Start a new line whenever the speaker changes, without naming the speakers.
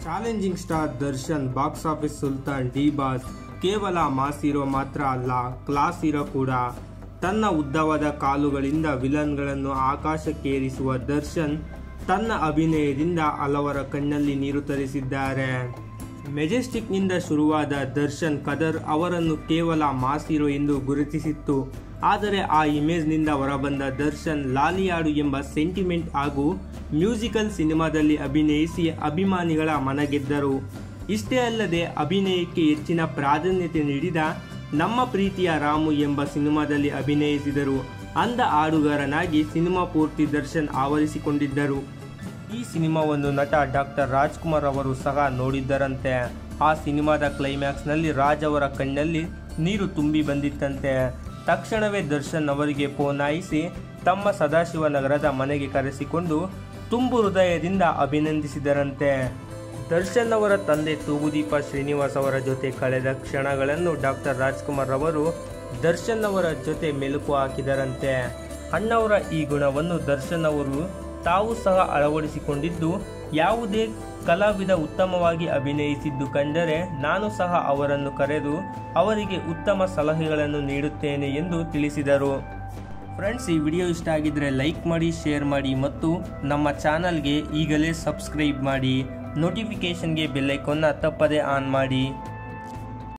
challenging star Darshan box office Sultan D boss ಕೇವಲ mass hero ಮಾತ್ರ ಅಲ್ಲ ಕ್ಲಾಸ್ ಹೀರೋ ಕೂಡ ತನ್ನ ಉದ್ದವಾದ ಕಾಲುಗಳಿಂದ ವಿಲನ್ಗಳನ್ನು ಆಕಾಶಕ್ಕೇರಿಸುವ ದರ್ಶನ್ ತನ್ನ ಅಭಿನಯದಿಂದ ಹಲವರ ಕಣ್ಣಲ್ಲಿ ನೀರು ತರಿಸಿದ್ದಾರೆ ಮೆಜೆಸ್ಟಿಕ್ನಿಂದ ಶುರುವಾದ ದರ್ಶನ್ ಕದರ್ ಅವರನ್ನು ಕೇವಲ ಮಾಸ್ ಹೀರೋ ಎಂದು ಗುರುತಿಸಿತ್ತು ಆದರೆ ಆ ಇಮೇಜ್ನಿಂದ ಹೊರಬಂದ ದರ್ಶನ್ ಲಾಲಿಯಾಡು ಎಂಬ ಸೆಂಟಿಮೆಂಟ್ ಹಾಗೂ ಮ್ಯೂಸಿಕಲ್ ಸಿನಿಮಾದಲ್ಲಿ ಅಭಿನಯಿಸಿ ಅಭಿಮಾನಿಗಳ ಮನಗೆದ್ದರು ಇಷ್ಟೇ ಅಲ್ಲದೆ ಅಭಿನಯಕ್ಕೆ ಹೆಚ್ಚಿನ ಪ್ರಾಧಾನ್ಯತೆ ನೀಡಿದ ನಮ್ಮ ಪ್ರೀತಿಯ ರಾಮು ಎಂಬ ಸಿನಿಮಾದಲ್ಲಿ ಅಭಿನಯಿಸಿದರು ಅಂಧ ಹಾಡುಗಾರನಾಗಿ ಸಿನಿಮಾ ಪೂರ್ತಿ ದರ್ಶನ್ ಆವರಿಸಿಕೊಂಡಿದ್ದರು ಈ ಸಿನಿಮಾವನ್ನು ನಟ ಡಾಕ್ಟರ್ ರಾಜ್ಕುಮಾರ್ ಅವರು ಸಹ ನೋಡಿದ್ದರಂತೆ ಆ ಸಿನಿಮಾದ ಕ್ಲೈಮ್ಯಾಕ್ಸ್ನಲ್ಲಿ ರಾಜ್ ಅವರ ಕಣ್ಣಲ್ಲಿ ನೀರು ತುಂಬಿ ಬಂದಿತ್ತಂತೆ ತಕ್ಷಣವೇ ದರ್ಶನ್ ಅವರಿಗೆ ಫೋನಾಯಿಸಿ ತಮ್ಮ ಸದಾಶಿವನಗರದ ಮನೆಗೆ ಕರೆಸಿಕೊಂಡು ತುಂಬು ಹೃದಯದಿಂದ ಅಭಿನಂದಿಸಿದರಂತೆ ದರ್ಶನ್ ಅವರ ತಂದೆ ತೂಗುದೀಪ ಶ್ರೀನಿವಾಸ್ ಅವರ ಜೊತೆ ಕಳೆದ ಕ್ಷಣಗಳನ್ನು ಡಾಕ್ಟರ್ ರಾಜ್ಕುಮಾರ್ ಅವರು ದರ್ಶನ್ ಅವರ ಜೊತೆ ಮೆಲುಕು ಹಾಕಿದರಂತೆ ಅಣ್ಣವರ ಈ ಗುಣವನ್ನು ದರ್ಶನ್ ಅವರು ತಾವು ಸಹ ಅಳವಡಿಸಿಕೊಂಡಿದ್ದು ಯಾವುದೇ ಕಲಾವಿದ ಉತ್ತಮವಾಗಿ ಅಭಿನಯಿಸಿದ್ದು ಕಂಡರೆ ನಾನು ಸಹ ಅವರನ್ನು ಕರೆದು ಅವರಿಗೆ ಉತ್ತಮ ಸಲಹೆಗಳನ್ನು ನೀಡುತ್ತೇನೆ ಎಂದು ತಿಳಿಸಿದರು ಫ್ರೆಂಡ್ಸ್ ಈ ವಿಡಿಯೋ ಇಷ್ಟ ಆಗಿದ್ರೆ ಲೈಕ್ ಮಾಡಿ ಶೇರ್ ಮಾಡಿ ಮತ್ತು ನಮ್ಮ ಚಾನಲ್ಗೆ ಈಗಲೇ ಸಬ್ಸ್ಕ್ರೈಬ್ ಮಾಡಿ ನೋಟಿಫಿಕೇಷನ್ಗೆ ಬೆಲ್ಲೈಕೊನ್ನ ತಪ್ಪದೇ ಆನ್ ಮಾಡಿ